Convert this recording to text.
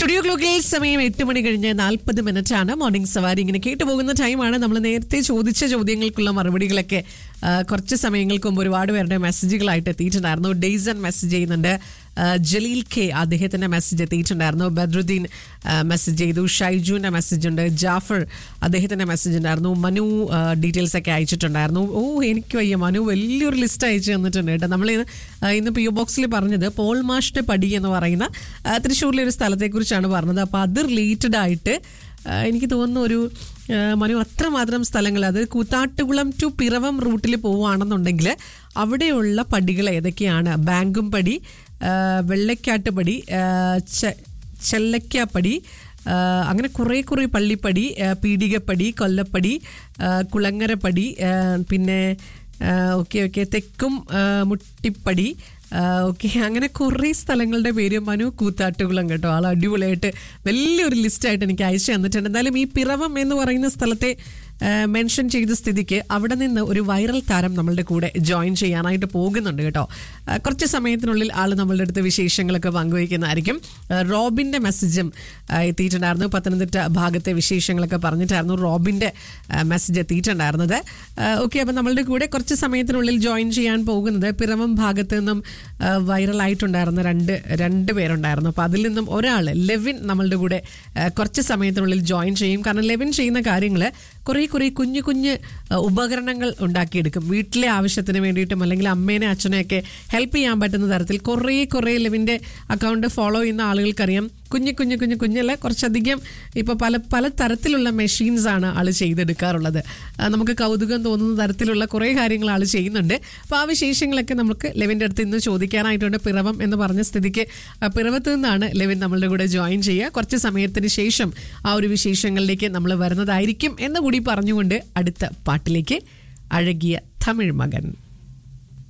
studio ക്ലോക്കിൽ സമയം എട്ട് മണി കഴിഞ്ഞ് നാൽപ്പത് മിനിറ്റ് ആണ് മോർണിംഗ് സവാരി ഇങ്ങനെ കേട്ടു പോകുന്ന ടൈമാണ് നമ്മൾ നേരത്തെ ചോദിച്ച ചോദ്യങ്ങൾക്കുള്ള മറുപടികളൊക്കെ ആ, കുറച്ച് സമയങ്ങൾക്ക് മുമ്പ് ഒരുപാട് പേരുടെ മെസ്സേജുകളായിട്ട് എത്തിയിട്ടുണ്ടായിരുന്നു ഡെയ്സൺ മെസ്സേജ് ചെയ്യുന്നുണ്ട് ആ, ജലീൽ കെ അദ്ദേഹത്തിന്റെ മെസ്സേജ് എത്തിയിട്ടുണ്ടായിരുന്നു ബദ്രുദ്ദീൻ ആ, മെസ്സേജ് ചെയ്തു ഷൈജുവിന്റെ മെസ്സേജ് ഉണ്ട് ജാഫർ അദ്ദേഹത്തിന്റെ മെസ്സേജ് ഉണ്ടായിരുന്നു മനു ആ, ഡീറ്റെയിൽസ് ഒക്കെ അയച്ചിട്ടുണ്ടായിരുന്നു ഓ എനിക്ക് വയ്യ മനു വലിയൊരു ലിസ്റ്റ് അയച്ചു തന്നിട്ടുണ്ട് കേട്ടോ നമ്മൾ ഇന്ന് പി ഒ ബോക്സിൽ പറഞ്ഞത് പോൾ മാഷ്ടെ പടി എന്ന് പറയുന്ന ആ, തൃശ്ശൂരിലെ ഒരു സ്ഥലത്തെക്കുറിച്ചാണ് പറഞ്ഞത് അപ്പോൾ അത് റിലേറ്റഡ് ആയിട്ട് ആ, എനിക്ക് തോന്നുന്നു ഒരു ആ, മനു അത്രമാത്രം സ്ഥലങ്ങൾ അത് കൂത്താട്ടുകുളം ടു പിറവം റൂട്ടിൽ പോവുകയാണെന്നുണ്ടെങ്കിൽ അവിടെയുള്ള പടികൾ ഏതൊക്കെയാണ് ബാങ്കും പടി ആ, വെള്ളക്കാട്ട് പടി ആ, ചെ- ചെല്ലക്കാപ്പടി ആ, അങ്ങനെ കുറേ കുറേ പള്ളിപ്പടി ആ, പീടികപ്പടി കൊല്ലപ്പടി ആ, കുളങ്ങരപ്പടി ആ, പിന്നെ ഓക്കെ ഓക്കെ തെക്കും ആ, മുട്ടിപ്പടി ഓക്കെ അങ്ങനെ കുറേ സ്ഥലങ്ങളുടെ പേര് മനു കൂത്താട്ടുകുളം കേട്ടോ ആൾ അടിപൊളിയായിട്ട് വലിയൊരു ലിസ്റ്റായിട്ട് എനിക്ക് അയച്ചു തന്നിട്ടുണ്ട് എന്തായാലും ഈ പിറവം എന്ന് പറയുന്ന സ്ഥലത്തെ മെൻഷൻ ചെയ്ത സ്ഥിതിക്ക് അവിടെ നിന്ന് ഒരു വൈറൽ താരം നമ്മളുടെ കൂടെ ജോയിൻ ചെയ്യാനായിട്ട് പോകുന്നുണ്ട് കേട്ടോ ആ, കുറച്ച് സമയത്തിനുള്ളിൽ ആൾ നമ്മളുടെ അടുത്ത് വിശേഷങ്ങളൊക്കെ പങ്കുവയ്ക്കുന്നതായിരിക്കും ആ, റോബിൻ്റെ മെസ്സേജും ആ, എത്തിയിട്ടുണ്ടായിരുന്നു പത്തനംതിട്ട ഭാഗത്തെ വിശേഷങ്ങളൊക്കെ പറഞ്ഞിട്ടായിരുന്നു റോബിൻ്റെ മെസ്സേജ് എത്തിയിട്ടുണ്ടായിരുന്നത് ഓക്കെ അപ്പം നമ്മളുടെ കൂടെ കുറച്ച് സമയത്തിനുള്ളിൽ ജോയിൻ ചെയ്യാൻ പോകുന്നത് പിറവം ഭാഗത്ത് നിന്നും ആ, വൈറലായിട്ടുണ്ടായിരുന്ന രണ്ട് രണ്ട് പേരുണ്ടായിരുന്നു അപ്പോൾ അതിൽ നിന്നും ഒരാൾ ലെവിൻ നമ്മളുടെ കൂടെ ആ, കുറച്ച് സമയത്തിനുള്ളിൽ ജോയിൻ ചെയ്യും കാരണം ലെവിൻ ചെയ്യുന്ന കാര്യങ്ങൾ കുറേ കുറേ കുഞ്ഞു കുഞ്ഞ് ആ, ഉപകരണങ്ങൾ ഉണ്ടാക്കിയെടുക്കും വീട്ടിലെ ആവശ്യത്തിന് വേണ്ടിയിട്ടും അല്ലെങ്കിൽ അമ്മേനെ അച്ഛനെയൊക്കെ ഹെൽപ്പ് ചെയ്യാൻ പറ്റുന്ന തരത്തിൽ കുറേ കുറേ ലെവിൻ്റെ അക്കൗണ്ട് ഫോളോ ചെയ്യുന്ന ആളുകൾക്കറിയാം കുഞ്ഞു കുഞ്ഞു കുഞ്ഞു കുഞ്ഞല്ല കുറച്ചധികം ഇപ്പോൾ പല പല തരത്തിലുള്ള മെഷീൻസ് ആണ് ആൾ ചെയ്തെടുക്കാറുള്ളത് ആ, നമുക്ക് കൗതുകം തോന്നുന്ന തരത്തിലുള്ള കുറേ കാര്യങ്ങൾ ആൾ ചെയ്യുന്നുണ്ട് അപ്പോൾ ആ വിശേഷങ്ങളൊക്കെ നമുക്ക് ലെവിൻ്റെ അടുത്ത് ഇന്ന് ചോദിക്കാനായിട്ടുണ്ട് പിറവം എന്ന് പറഞ്ഞ സ്ഥിതിക്ക് ആ, പിറവത്ത് നിന്നാണ് ലെവിൻ നമ്മളുടെ കൂടെ ജോയിൻ ചെയ്യുക കുറച്ച് സമയത്തിന് ശേഷം ആ ഒരു വിശേഷങ്ങളിലേക്ക് നമ്മൾ വരുന്നതായിരിക്കും എന്ന് കൂടി പറഞ്ഞുകൊണ്ട് അടുത്ത പാട്ടിലേക്ക് അഴകിയ തമിഴ് മകൻ